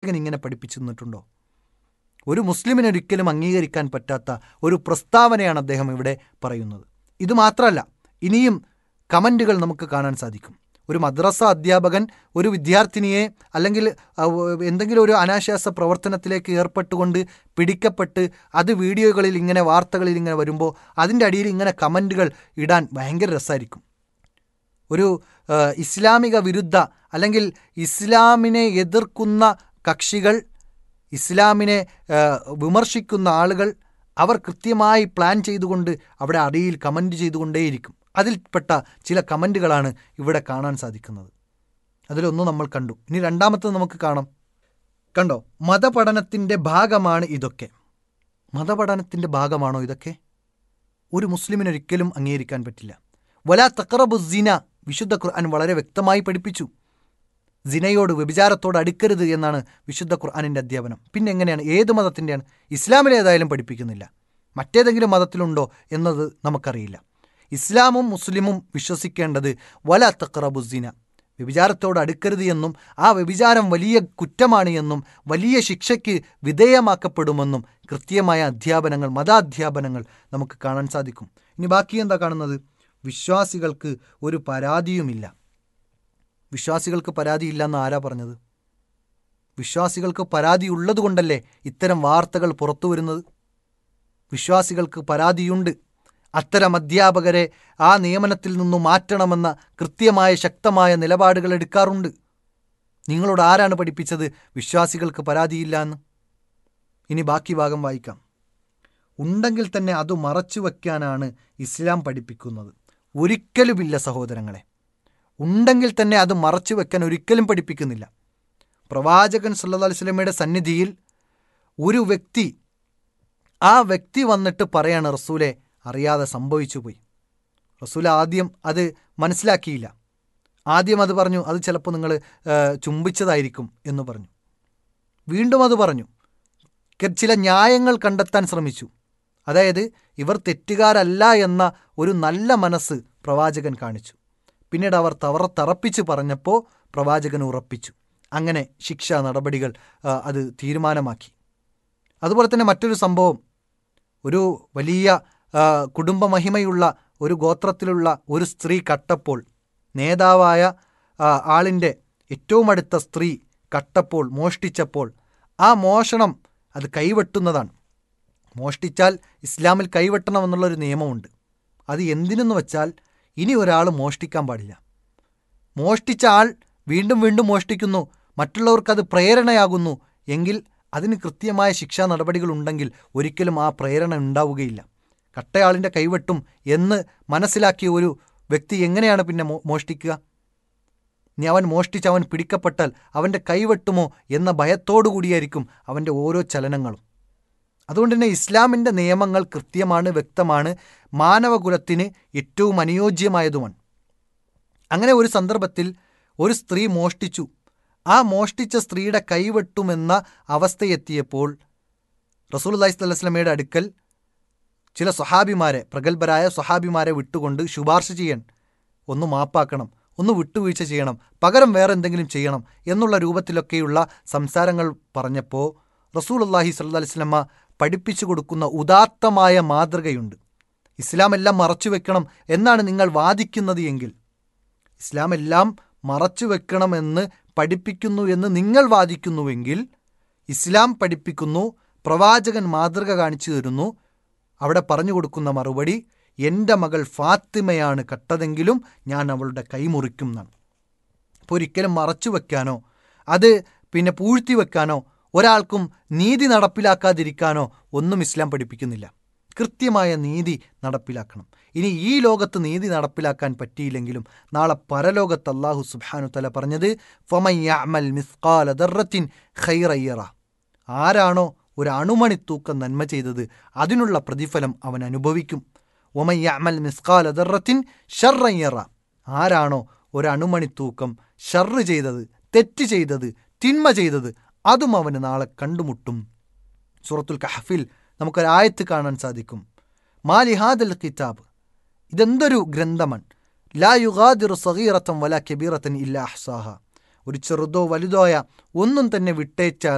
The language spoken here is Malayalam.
പ്രവാചകൻ ഇങ്ങനെ പഠിപ്പിച്ചു തന്നിട്ടുണ്ടോ ഒരു മുസ്ലിമിന് ഒരിക്കലും അംഗീകരിക്കാൻ പറ്റാത്ത ഒരു പ്രസ്താവനയാണ് അദ്ദേഹം ഇവിടെ പറയുന്നത് ഇത് മാത്രമല്ല ഇനിയും കമൻറ്റുകൾ നമുക്ക് കാണാൻ സാധിക്കും ഒരു മദ്രസ അധ്യാപകൻ ഒരു വിദ്യാർത്ഥിനിയെ അല്ലെങ്കിൽ അഹ്, എന്തെങ്കിലും ഒരു അനാശാസ പ്രവർത്തനത്തിലേക്ക് ഏർപ്പെട്ടുകൊണ്ട് പിടിക്കപ്പെട്ട് അത് വീഡിയോകളിൽ ഇങ്ങനെ വാർത്തകളിൽ ഇങ്ങനെ വരുമ്പോൾ അതിൻ്റെ അടിയിൽ ഇങ്ങനെ കമൻറ്റുകൾ ഇടാൻ ഭയങ്കര രസമായിരിക്കും ഒരു ആ, ഇസ്ലാമിക വിരുദ്ധ അല്ലെങ്കിൽ ഇസ്ലാമിനെ എതിർക്കുന്ന കക്ഷികൾ ഇസ്ലാമിനെ ആ, വിമർശിക്കുന്ന ആളുകൾ അവർ കൃത്യമായി പ്ലാൻ ചെയ്തുകൊണ്ട് അവിടെ അടിയിൽ കമൻറ്റ് ചെയ്തുകൊണ്ടേയിരിക്കും അതിൽപ്പെട്ട ചില കമൻറ്റുകളാണ് ഇവിടെ കാണാൻ സാധിക്കുന്നത് അതിലൊന്ന് നമ്മൾ കണ്ടു ഇനി രണ്ടാമത്തത് നമുക്ക് കാണാം കണ്ടോ മതപഠനത്തിൻ്റെ ഭാഗമാണ് ഇതൊക്കെ മതപഠനത്തിൻ്റെ ഭാഗമാണോ ഇതൊക്കെ ഒരു മുസ്ലിമിനൊരിക്കലും അംഗീകരിക്കാൻ പറ്റില്ല വലാ തക്കറബു സിന വിശുദ്ധ ഖുർആൻ വളരെ വ്യക്തമായി പഠിപ്പിച്ചു സിനയോട് വ്യഭിചാരത്തോട് അടുക്കരുത് എന്നാണ് വിശുദ്ധ ഖുർആാനിൻ്റെ അധ്യാപനം പിന്നെ എങ്ങനെയാണ് ഏത് മതത്തിൻ്റെയാണ് ഇസ്ലാമിലേതായാലും പഠിപ്പിക്കുന്നില്ല മറ്റേതെങ്കിലും മതത്തിലുണ്ടോ എന്നത് നമുക്കറിയില്ല ഇസ്ലാമും മുസ്ലിമും വിശ്വസിക്കേണ്ടത് വല തക്കറബു സിന വ്യഭിചാരത്തോട് അടുക്കരുത് എന്നും ആ വ്യഭിചാരം വലിയ കുറ്റമാണ് എന്നും വലിയ ശിക്ഷയ്ക്ക് വിധേയമാക്കപ്പെടുമെന്നും കൃത്യമായ അധ്യാപനങ്ങൾ മതാധ്യാപനങ്ങൾ നമുക്ക് കാണാൻ സാധിക്കും ഇനി ബാക്കി എന്താ കാണുന്നത് വിശ്വാസികൾക്ക് ഒരു പരാതിയുമില്ല വിശ്വാസികൾക്ക് പരാതിയില്ല എന്ന് ആരാ പറഞ്ഞത് വിശ്വാസികൾക്ക് പരാതി ഉള്ളതുകൊണ്ടല്ലേ ഇത്തരം വാർത്തകൾ പുറത്തു വരുന്നത് വിശ്വാസികൾക്ക് പരാതിയുണ്ട് അത്തരം അധ്യാപകരെ ആ നിയമനത്തിൽ നിന്നും മാറ്റണമെന്ന കൃത്യമായ ശക്തമായ നിലപാടുകൾ എടുക്കാറുണ്ട് നിങ്ങളോട് ആരാണ് പഠിപ്പിച്ചത് വിശ്വാസികൾക്ക് പരാതിയില്ല എന്ന് ഇനി ബാക്കി ഭാഗം വായിക്കാം ഉണ്ടെങ്കിൽ തന്നെ അത് മറച്ചു വയ്ക്കാനാണ് ഇസ്ലാം പഠിപ്പിക്കുന്നത് ഒരിക്കലുമില്ല സഹോദരങ്ങളെ ഉണ്ടെങ്കിൽ തന്നെ അത് മറച്ചു വെക്കാൻ ഒരിക്കലും പഠിപ്പിക്കുന്നില്ല പ്രവാചകൻ സല്ലല്ലാഹു അലൈഹി വസല്ലമയുടെ സന്നിധിയിൽ ഒരു വ്യക്തി ആ വ്യക്തി വന്നിട്ട് പറയാണ് റസൂലെ അറിയാതെ സംഭവിച്ചു പോയി റസൂൽ ആദ്യം അത് മനസ്സിലാക്കിയില്ല ആദ്യം അത് പറഞ്ഞു അത് ചിലപ്പോൾ നിങ്ങൾ ചുംബിച്ചതായിരിക്കും എന്ന് പറഞ്ഞു വീണ്ടും അത് പറഞ്ഞു ക- ചില ന്യായങ്ങൾ കണ്ടെത്താൻ ശ്രമിച്ചു അതായത് ഇവർ തെറ്റുകാരല്ല എന്ന ഒരു നല്ല മനസ്സ് പ്രവാചകൻ കാണിച്ചു പിന്നീട് അവർ തവറ തറപ്പിച്ച് പറഞ്ഞപ്പോൾ പ്രവാചകൻ ഉറപ്പിച്ചു അങ്ങനെ ശിക്ഷാ നടപടികൾ ആ, അത് തീരുമാനമാക്കി അതുപോലെ തന്നെ മറ്റൊരു സംഭവം ഒരു വലിയ ആ, കുടുംബമഹിമയുള്ള ഒരു ഗോത്രത്തിലുള്ള ഒരു സ്ത്രീ കട്ടപ്പോൾ നേതാവായ ആ, ആളിൻ്റെ ഏറ്റവും അടുത്ത സ്ത്രീ കട്ടപ്പോൾ മോഷ്ടിച്ചപ്പോൾ ആ മോഷണം അത് കൈവെട്ടുന്നതാണ് മോഷ്ടിച്ചാൽ ഇസ്ലാമിൽ കൈവെട്ടണം എന്നുള്ളൊരു നിയമമുണ്ട് അത് എന്തിനെന്ന് വെച്ചാൽ ഇനി ഒരാൾ മോഷ്ടിക്കാൻ പാടില്ല മോഷ്ടിച്ച ആൾ വീണ്ടും വീണ്ടും മോഷ്ടിക്കുന്നു മറ്റുള്ളവർക്കത് പ്രേരണയാകുന്നു എങ്കിൽ അതിന് കൃത്യമായ ശിക്ഷാ നടപടികൾ ഉണ്ടെങ്കിൽ ഒരിക്കലും ആ പ്രേരണ ഉണ്ടാവുകയില്ല കട്ടയാളിൻ്റെ കൈവെട്ടും എന്ന് മനസ്സിലാക്കിയ ഒരു വ്യക്തി എങ്ങനെയാണ് പിന്നെ മോ- മോഷ്ടിക്കുക ഇനി അവൻ മോഷ്ടിച്ച് അവൻ പിടിക്കപ്പെട്ടാൽ അവൻ്റെ കൈവെട്ടുമോ എന്ന ഭയത്തോടു കൂടിയായിരിക്കും അവൻ്റെ ഓരോ ചലനങ്ങളും അതുകൊണ്ട് തന്നെ ഇസ്ലാമിൻ്റെ നിയമങ്ങൾ കൃത്യമാണ് വ്യക്തമാണ് മാനവകുലത്തിന് ഏറ്റവും അനുയോജ്യമായതുമാണ് അങ്ങനെ ഒരു സന്ദർഭത്തിൽ ഒരു സ്ത്രീ മോഷ്ടിച്ചു ആ മോഷ്ടിച്ച സ്ത്രീയുടെ കൈവെട്ടുമെന്ന അവസ്ഥയെത്തിയപ്പോൾ റസൂൽ അള്ളഹി സ്വലമയുടെ അടുക്കൽ ചില സ്വഹാബിമാരെ പ്രഗത്ഭരായ സ്വഹാബിമാരെ വിട്ടുകൊണ്ട് ശുപാർശ ചെയ്യാൻ ഒന്ന് മാപ്പാക്കണം ഒന്ന് വിട്ടുവീഴ്ച ചെയ്യണം പകരം വേറെ എന്തെങ്കിലും ചെയ്യണം എന്നുള്ള രൂപത്തിലൊക്കെയുള്ള സംസാരങ്ങൾ പറഞ്ഞപ്പോൾ റസൂൽ അള്ളാഹി സല്ല അലിസ്ലമ്മ പഠിപ്പിച്ചു കൊടുക്കുന്ന ഉദാത്തമായ മാതൃകയുണ്ട് ഇസ്ലാം എല്ലാം മറച്ചു വെക്കണം എന്നാണ് നിങ്ങൾ വാദിക്കുന്നത് എങ്കിൽ ഇസ്ലാം എല്ലാം മറച്ചു വെക്കണമെന്ന് പഠിപ്പിക്കുന്നു എന്ന് നിങ്ങൾ വാദിക്കുന്നുവെങ്കിൽ ഇസ്ലാം പഠിപ്പിക്കുന്നു പ്രവാചകൻ മാതൃക കാണിച്ചു തരുന്നു അവിടെ പറഞ്ഞു കൊടുക്കുന്ന മറുപടി എൻ്റെ മകൾ ഫാത്തിമയാണ് കട്ടതെങ്കിലും ഞാൻ അവളുടെ കൈ മുറിക്കും എന്നാണ് അപ്പോൾ ഒരിക്കലും മറച്ചു വെക്കാനോ അത് പിന്നെ പൂഴ്ത്തി വെക്കാനോ ഒരാൾക്കും നീതി നടപ്പിലാക്കാതിരിക്കാനോ ഒന്നും ഇസ്ലാം പഠിപ്പിക്കുന്നില്ല കൃത്യമായ നീതി നടപ്പിലാക്കണം ഇനി ഈ ലോകത്ത് നീതി നടപ്പിലാക്കാൻ പറ്റിയില്ലെങ്കിലും നാളെ പരലോകത്ത് അള്ളാഹു സുബ്ഹാനു തല പറഞ്ഞത് ഫമയ്യമൽ മിസ്കാല ദർറത്തിൻ ഖൈറയ്യറ ആരാണോ ഒരു അണുമണി തൂക്കം നന്മ ചെയ്തത് അതിനുള്ള പ്രതിഫലം അവൻ അനുഭവിക്കും ഒമയ്യമൽ മിസ്കാല ദർറത്തിൻ ഷർറയ്യറ ആരാണോ ഒരു അണുമണി തൂക്കം ഷർറ് ചെയ്തത് തെറ്റ് ചെയ്തത് തിന്മ ചെയ്തത് അതും അവന് നാളെ കണ്ടുമുട്ടും സൂറത്തുൽ കഹഫിൽ നമുക്കൊരായത്ത് കാണാൻ സാധിക്കും മാലിഹാദൽ കിതാബ് ഇതെന്തൊരു ഗ്രന്ഥമാണ് ലാ യുഗാദിറു സഗീറത്തം വല കബീറത്തൻ ഇല്ല അഹ്സാഹ ഒരു ചെറുതോ വലുതോയ ഒന്നും തന്നെ വിട്ടേച്ചാൽ